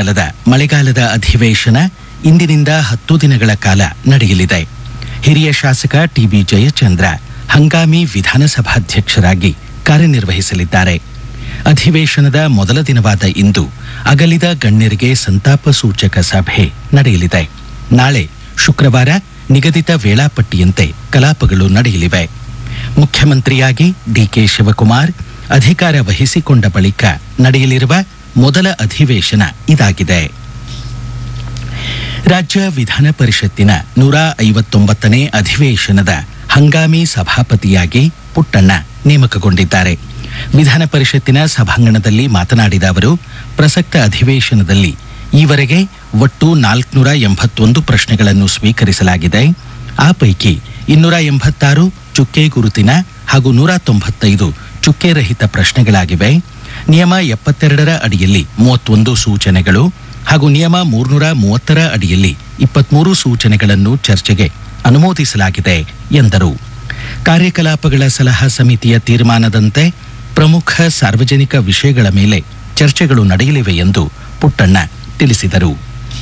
ವಿಧಾನಮಂಡಲದ ಮಳೆಗಾಲದ ಅಧಿವೇಶನ ಇಂದಿನಿಂದ ಹತ್ತು ದಿನಗಳ ಕಾಲ ನಡೆಯಲಿದೆ ಹಿರಿಯ ಶಾಸಕ ಟಿಬಿ ಜಯಚಂದ್ರ ಹಂಗಾಮಿ ವಿಧಾನಸಭಾಧ್ಯಕ್ಷರಾಗಿ ಕಾರ್ಯನಿರ್ವಹಿಸಲಿದ್ದಾರೆ ಅಧಿವೇಶನದ ಮೊದಲ ದಿನವಾದ ಇಂದು ಅಗಲಿದ ಗಣ್ಯರಿಗೆ ಸಂತಾಪ ಸೂಚಕ ಸಭೆ ನಡೆಯಲಿದೆ ನಾಳೆ ಶುಕ್ರವಾರ ನಿಗದಿತ ವೇಳಾಪಟ್ಟಿಯಂತೆ ಕಲಾಪಗಳು ನಡೆಯಲಿವೆ ಮುಖ್ಯಮಂತ್ರಿಯಾಗಿ ಡಿಕೆ ಶಿವಕುಮಾರ್ ಅಧಿಕಾರ ವಹಿಸಿಕೊಂಡ ಬಳಿಕ ನಡೆಯಲಿರುವ ಮೊದಲ ಅಧಿವೇಶನ ಇದಾಗಿದೆ ರಾಜ್ಯ ವಿಧಾನ ಪರಿಷತ್ತಿನ ನೂರ ಐವತ್ತೊಂಬತ್ತನೇ ಅಧಿವೇಶನದ ಹಂಗಾಮಿ ಸಭಾಪತಿಯಾಗಿ ಪುಟ್ಟಣ್ಣ ನೇಮಕಗೊಂಡಿದ್ದಾರೆ ವಿಧಾನ ಪರಿಷತ್ತಿನ ಸಭಾಂಗಣದಲ್ಲಿ ಮಾತನಾಡಿದ ಅವರು ಪ್ರಸಕ್ತ ಅಧಿವೇಶನದಲ್ಲಿ ಈವರೆಗೆ ಒಟ್ಟು ನಾಲ್ಕುನೂರ ಎಂಬತ್ತೊಂದು ಪ್ರಶ್ನೆಗಳನ್ನು ಸ್ವೀಕರಿಸಲಾಗಿದೆ ಆ ಪೈಕಿ ಇನ್ನೂರ ಎಂಬತ್ತಾರು ಚುಕ್ಕೆ ಗುರುತಿನ ಹಾಗೂ ನೂರ ತೊಂಬತ್ತೈದು ಚುಕ್ಕೆ ರಹಿತ ಪ್ರಶ್ನೆಗಳಾಗಿವೆ ನಿಯಮ ಎಪ್ಪತ್ತೆರಡರ ಅಡಿಯಲ್ಲಿ ಮೂವತ್ತೊಂದು ಸೂಚನೆಗಳು ಹಾಗೂ ನಿಯಮ ಮೂರ್ನೂರ ಮೂವತ್ತರ ಅಡಿಯಲ್ಲಿ ಇಪ್ಪತ್ಮೂರು ಸೂಚನೆಗಳನ್ನು ಚರ್ಚೆಗೆ ಅನುಮೋದಿಸಲಾಗಿದೆ ಎಂದರು ಕಾರ್ಯಕಲಾಪಗಳ ಸಲಹಾ ಸಮಿತಿಯ ತೀರ್ಮಾನದಂತೆ ಪ್ರಮುಖ ಸಾರ್ವಜನಿಕ ವಿಷಯಗಳ ಮೇಲೆ ಚರ್ಚೆಗಳು ನಡೆಯಲಿವೆ ಎಂದು ಪುಟ್ಟಣ್ಣ ತಿಳಿಸಿದರು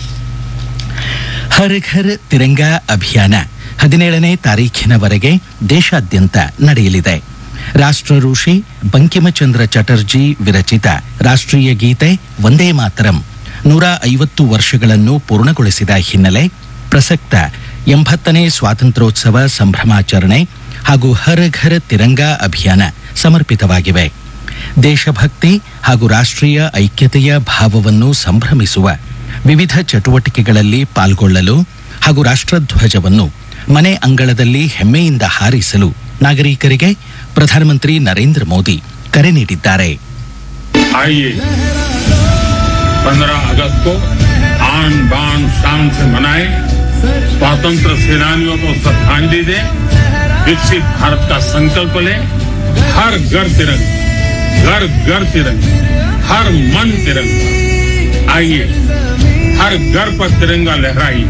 ಹರ್ ಘರ್ ತಿರಂಗಾ ಅಭಿಯಾನ ಹದಿನೇಳನೇ ತಾರೀಖಿನವರೆಗೆ ದೇಶಾದ್ಯಂತ ನಡೆಯಲಿದೆ ರಾಷ್ಟ್ರ ಋಷಿ ಬಂಕಿಮಚಂದ್ರ ಚಟರ್ಜಿ ವಿರಚಿತ ರಾಷ್ಟ್ರೀಯ ಗೀತೆ ವಂದೇ ಮಾತರಂ ನೂರ ಐವತ್ತು ವರ್ಷಗಳನ್ನು ಪೂರ್ಣಗೊಳಿಸಿದ ಹಿನ್ನೆಲೆ ಪ್ರಸಕ್ತ ಎಂಬತ್ತನೇ ಸ್ವಾತಂತ್ರ್ಯೋತ್ಸವ ಸಂಭ್ರಮಾಚರಣೆ ಹಾಗೂ ಹರ್ ಘರ್ ತಿರಂಗಾ ಅಭಿಯಾನ ಸಮರ್ಪಿತವಾಗಿವೆ ದೇಶಭಕ್ತಿ ಹಾಗೂ ರಾಷ್ಟ್ರೀಯ ಐಕ್ಯತೆಯ ಭಾವವನ್ನು ಸಂಭ್ರಮಿಸುವ ವಿವಿಧ ಚಟುವಟಿಕೆಗಳಲ್ಲಿ ಪಾಲ್ಗೊಳ್ಳಲು ಹಾಗೂ ರಾಷ್ಟ್ರಧ್ವಜವನ್ನು ಮನೆ ಅಂಗಳದಲ್ಲಿ ಹೆಮ್ಮೆಯಿಂದ ಹಾರಿಸಲು ನಾಗರಿಕರಿಗೆ ಪ್ರಧಾನಮಂತ್ರಿ ನರೇಂದ್ರ ಮೋದಿ ಕರೆ ನೀಡಿದ್ದಾರೆ आइए 15 अगस्त को आन बान शान से मनाएं स्वतंत्र सेनानियों को श्रद्धांजलि दें विकसित भारत का संकल्प लें हर घर तिरंगा घर घर तिरंगा हर मन तिरंगा आइए हर घर पर तिरंगा लहराइए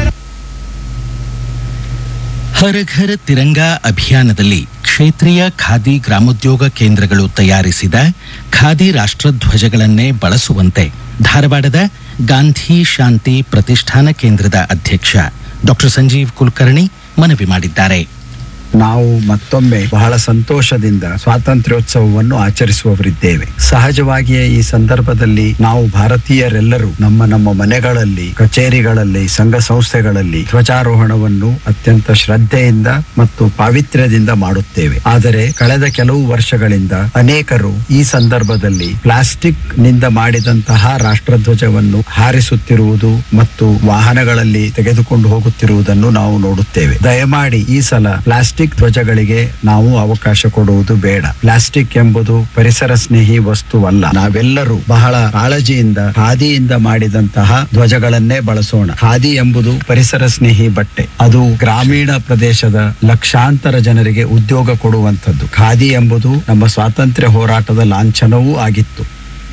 ಹರ್ ಘರ್ ತಿರಂಗಾ ಅಭಿಯಾನದಲ್ಲಿ ಕ್ಷೇತ್ರೀಯ ಖಾದಿ ಗ್ರಾಮೋದ್ಯೋಗ ಕೇಂದ್ರಗಳು ತಯಾರಿಸಿದ ಖಾದಿ ರಾಷ್ಟ್ರಧ್ವಜಗಳನ್ನೇ ಬಳಸುವಂತೆ ಧಾರವಾಡದ ಗಾಂಧಿ ಶಾಂತಿ ಪ್ರತಿಷ್ಠಾನ ಕೇಂದ್ರದ ಅಧ್ಯಕ್ಷ ಡಾಕ್ಟರ್ ಸಂಜೀವ್ ಕುಲಕರ್ಣಿ ಮನವಿ ಮಾಡಿದ್ದಾರೆ ನಾವು ಮತ್ತೊಮ್ಮೆ ಬಹಳ ಸಂತೋಷದಿಂದ ಸ್ವಾತಂತ್ರ್ಯೋತ್ಸವವನ್ನು ಆಚರಿಸುವವರಿದ್ದೇವೆ ಸಹಜವಾಗಿಯೇ ಈ ಸಂದರ್ಭದಲ್ಲಿ ನಾವು ಭಾರತೀಯರೆಲ್ಲರೂ ನಮ್ಮ ನಮ್ಮ ಮನೆಗಳಲ್ಲಿ ಕಚೇರಿಗಳಲ್ಲಿ ಸಂಘ ಸಂಸ್ಥೆಗಳಲ್ಲಿ ಧ್ವಜಾರೋಹಣವನ್ನು ಅತ್ಯಂತ ಶ್ರದ್ಧೆಯಿಂದ ಮತ್ತು ಪಾವಿತ್ರ್ಯದಿಂದ ಮಾಡುತ್ತೇವೆ ಆದರೆ ಕಳೆದ ಕೆಲವು ವರ್ಷಗಳಿಂದ ಅನೇಕರು ಈ ಸಂದರ್ಭದಲ್ಲಿ ಪ್ಲಾಸ್ಟಿಕ್ ನಿಂದ ಮಾಡಿದಂತಹ ರಾಷ್ಟ್ರಧ್ವಜವನ್ನು ಹಾರಿಸುತ್ತಿರುವುದು ಮತ್ತು ವಾಹನಗಳಲ್ಲಿ ತೆಗೆದುಕೊಂಡು ಹೋಗುತ್ತಿರುವುದನ್ನು ನಾವು ನೋಡುತ್ತೇವೆ ದಯಮಾಡಿ ಈ ಸಲ ಪ್ಲಾಸ್ಟಿಕ್ ಧ್ವಜಗಳಿಗೆ ನಾವು ಅವಕಾಶ ಕೊಡುವುದು ಬೇಡ ಪ್ಲಾಸ್ಟಿಕ್ ಎಂಬುದು ಪರಿಸರ ಸ್ನೇಹಿ ವಸ್ತುವಲ್ಲ ನಾವೆಲ್ಲರೂ ಬಹಳ ಕಾಳಜಿಯಿಂದ ಖಾದಿಯಿಂದ ಮಾಡಿದಂತಹ ಧ್ವಜಗಳನ್ನೇ ಬಳಸೋಣ ಖಾದಿ ಎಂಬುದು ಪರಿಸರ ಸ್ನೇಹಿ ಬಟ್ಟೆ ಅದು ಗ್ರಾಮೀಣ ಪ್ರದೇಶದ ಲಕ್ಷಾಂತರ ಜನರಿಗೆ ಉದ್ಯೋಗ ಕೊಡುವಂಥದ್ದು ಖಾದಿ ಎಂಬುದು ನಮ್ಮ ಸ್ವಾತಂತ್ರ್ಯ ಹೋರಾಟದ ಲಾಂಛನವೂ ಆಗಿತ್ತು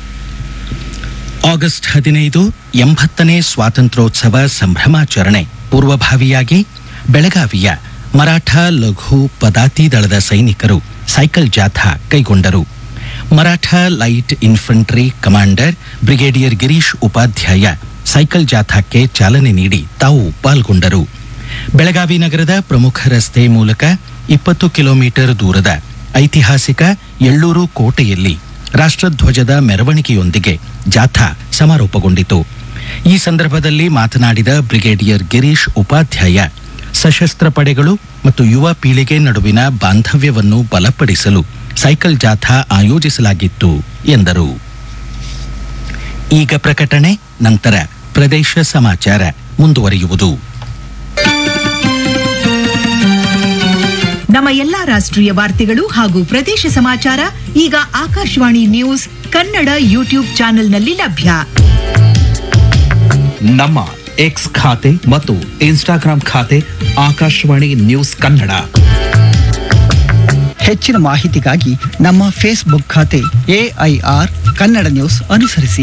ಆಗಸ್ಟ್ ಹದಿನೈದು ಎಂಬತ್ತನೇ ಸ್ವಾತಂತ್ರ್ಯೋತ್ಸವ ಸಂಭ್ರಮಾಚರಣೆ ಪೂರ್ವಭಾವಿಯಾಗಿ ಬೆಳಗಾವಿಯ ಮರಾಠ ಲಘು ಪದಾತಿ ದಳದ ಸೈನಿಕರು ಸೈಕಲ್ ಜಾಥಾ ಕೈಗೊಂಡರು Maratha light infantry commander brigadier Girish Upadhyaya cycle ಜಾಥಾಕ್ಕೆ ಚಾಲನೆ ನೀಡಿ ತಾವು ಪಾಲ್ಗೊಂಡರು ಬೆಳಗಾವಿ ನಗರದ ಪ್ರಮುಖ ರಸ್ತೆ ಮೂಲಕ ಇಪ್ಪತ್ತು ಕಿಲೋಮೀಟರ್ ದೂರದ ಐತಿಹಾಸಿಕ ಎಳ್ಳೂರು ಕೋಟೆಯಲ್ಲಿ ರಾಷ್ಟ್ರಧ್ವಜದ ಮೆರವಣಿಗೆಯೊಂದಿಗೆ ಜಾಥಾ ಸಮಾರೋಪಗೊಂಡಿತು ಈ ಸಂದರ್ಭದಲ್ಲಿ ಮಾತನಾಡಿದ ಬ್ರಿಗೇಡಿಯರ್ ಗಿರೀಶ್ ಉಪಾಧ್ಯಾಯ ಸಶಸ್ತ್ರ ಪಡೆಗಳು ಮತ್ತು ಯುವ ಪೀಳಿಗೆ ನಡುವಿನ ಬಾಂಧವ್ಯವನ್ನು ಬಲಪಡಿಸಲು ಸೈಕಲ್ ಜಾಥಾ ಆಯೋಜಿಸಲಾಗಿತ್ತು ಎಂದರು ಈಗ ಪ್ರಕಟಣೆ ನಂತರ ಪ್ರದೇಶ ಸಮಾಚಾರ ಮುಂದುವರಿಯುವುದು ನಮ್ಮ ಎಲ್ಲಾ ರಾಷ್ಟ್ರೀಯ ವಾರ್ತೆಗಳು ಹಾಗೂ ಪ್ರದೇಶ ಸಮಾಚಾರ ಈಗ ಆಕಾಶವಾಣಿ ನ್ಯೂಸ್ ಕನ್ನಡ ಯೂಟ್ಯೂಬ್ ಚಾನೆಲ್ನಲ್ಲಿ ಲಭ್ಯ ನಮ್ಮ ಎಕ್ಸ್ ಖಾತೆ ಮತ್ತು ಇನ್ಸ್ಟಾಗ್ರಾಂ ಖಾತೆ ಆಕಾಶವಾಣಿ ನ್ಯೂಸ್ ಕನ್ನಡ ಹೆಚ್ಚಿನ ಮಾಹಿತಿಗಾಗಿ ನಮ್ಮ ಫೇಸ್ಬುಕ್ ಖಾತೆ ಎಐಆರ್ ಕನ್ನಡ ನ್ಯೂಸ್ ಅನುಸರಿಸಿ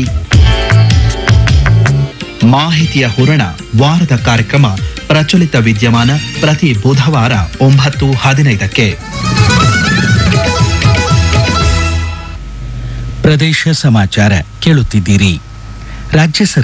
ಮಾಹಿತಿಯ ಹೂರಣ ವಾರದ ಕಾರ್ಯಕ್ರಮ ಪ್ರಚಲಿತ ವಿದ್ಯಮಾನ ಪ್ರತಿ ಬುಧವಾರ ಒಂಬತ್ತು ಹದಿನೈದಕ್ಕೆ ಪ್ರದೇಶ ಸಮಾಚಾರ ಕೇಳುತ್ತಿದ್ದೀರಿ ರಾಜ್ಯ